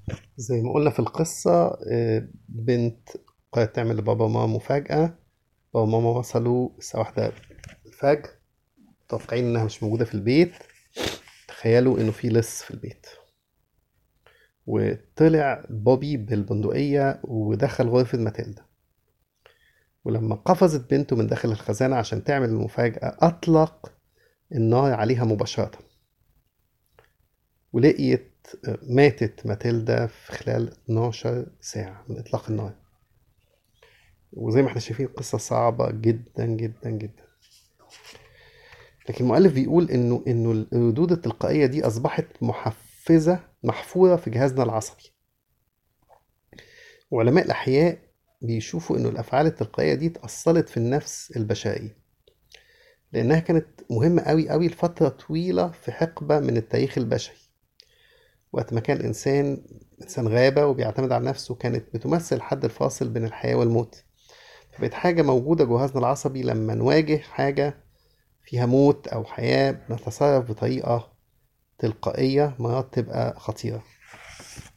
زي ما قلنا في القصة آه، بنت قررت تعمل لبابا وماما مفاجأة بابا وماما وصلوا الساعة واحدة الفجر متوقعين إنها مش موجودة في البيت تخيلوا إنه في لص في البيت وطلع بوبي بالبندقية ودخل غرفة ماتيلدا ولما قفزت بنته من داخل الخزانة عشان تعمل المفاجأة أطلق النار عليها مباشرة ولقيت ماتت ماتيلدا في خلال 12 ساعة من إطلاق النار وزي ما احنا شايفين قصة صعبة جدا جدا جدا لكن المؤلف بيقول انه انه الردود التلقائية دي اصبحت محفزة محفورة في جهازنا العصبي وعلماء الأحياء بيشوفوا انه الأفعال التلقائية دي اتأصلت في النفس البشرية لأنها كانت مهمة أوي أوي لفترة طويلة في حقبة من التاريخ البشري وقت ما كان الإنسان إنسان غابة وبيعتمد على نفسه كانت بتمثل الحد الفاصل بين الحياة والموت فبقت حاجة موجودة جهازنا العصبي لما نواجه حاجة فيها موت أو حياة نتصرف بطريقة تلقائية مرات تبقى خطيرة